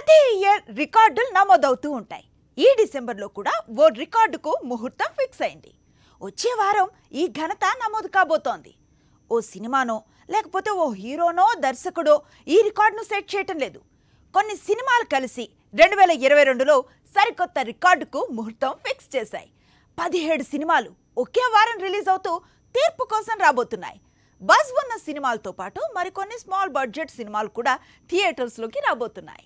ప్రతి ఇయర్ రికార్డులు నమోదవుతూ ఉంటాయి ఈ డిసెంబర్లో కూడా ఓ రికార్డుకు ముహూర్తం ఫిక్స్ అయింది వచ్చే వారం ఈ ఘనత నమోదు కాబోతోంది ఓ సినిమానో లేకపోతే ఓ హీరోనో దర్శకుడో ఈ రికార్డును సెట్ చేయటం లేదు కొన్ని సినిమాలు కలిసి రెండు వేల ఇరవై రెండులో సరికొత్త రికార్డుకు ముహూర్తం ఫిక్స్ చేశాయి పదిహేడు సినిమాలు ఒకే వారం రిలీజ్ అవుతూ తీర్పు కోసం రాబోతున్నాయి బజ్ ఉన్న సినిమాలతో పాటు మరికొన్ని స్మాల్ బడ్జెట్ సినిమాలు కూడా థియేటర్స్లోకి రాబోతున్నాయి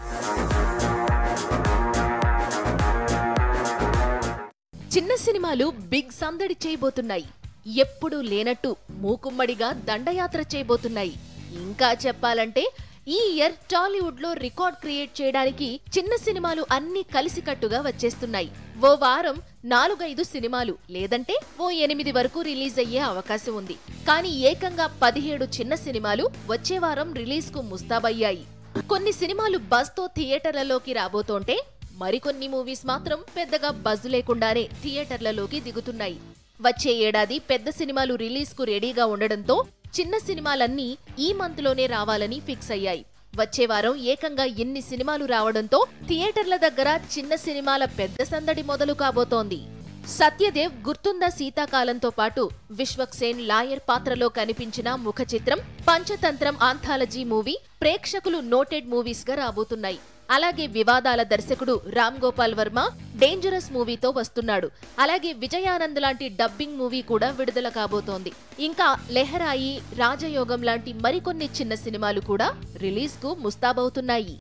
చిన్న సినిమాలు బిగ్ సందడి చేయబోతున్నాయి ఎప్పుడూ లేనట్టు మూకుమ్మడిగా దండయాత్ర చేయబోతున్నాయి ఇంకా చెప్పాలంటే ఈ ఇయర్ టాలీవుడ్ లో రికార్డ్ క్రియేట్ చేయడానికి చిన్న సినిమాలు అన్ని కలిసికట్టుగా వచ్చేస్తున్నాయి ఓ వారం నాలుగైదు సినిమాలు లేదంటే ఓ ఎనిమిది వరకు రిలీజ్ అయ్యే అవకాశం ఉంది కానీ ఏకంగా పదిహేడు చిన్న సినిమాలు వచ్చే వారం రిలీజ్ కు ముస్తాబయ్యాయి కొన్ని సినిమాలు బస్ తో థియేటర్లలోకి రాబోతోంటే మరికొన్ని మూవీస్ మాత్రం పెద్దగా బజ్ లేకుండానే థియేటర్లలోకి దిగుతున్నాయి వచ్చే ఏడాది పెద్ద సినిమాలు రిలీజ్ కు రెడీగా ఉండడంతో చిన్న సినిమాలన్నీ ఈ మంత్ లోనే రావాలని ఫిక్స్ అయ్యాయి వచ్చే వారం ఏకంగా ఎన్ని సినిమాలు రావడంతో థియేటర్ల దగ్గర చిన్న సినిమాల పెద్ద సందడి మొదలు కాబోతోంది సత్యదేవ్ గుర్తుందా శీతాకాలంతో పాటు విశ్వక్ సేన్ లాయర్ పాత్రలో కనిపించిన ముఖ చిత్రం పంచతంత్రం ఆంథాలజీ మూవీ ప్రేక్షకులు నోటెడ్ మూవీస్ గా రాబోతున్నాయి అలాగే వివాదాల దర్శకుడు రామ్ గోపాల్ వర్మ డేంజరస్ మూవీతో వస్తున్నాడు అలాగే విజయానంద్ లాంటి డబ్బింగ్ మూవీ కూడా విడుదల కాబోతోంది ఇంకా లెహరాయి రాజయోగం లాంటి మరికొన్ని చిన్న సినిమాలు కూడా రిలీజ్ కు ముస్తాబవుతున్నాయి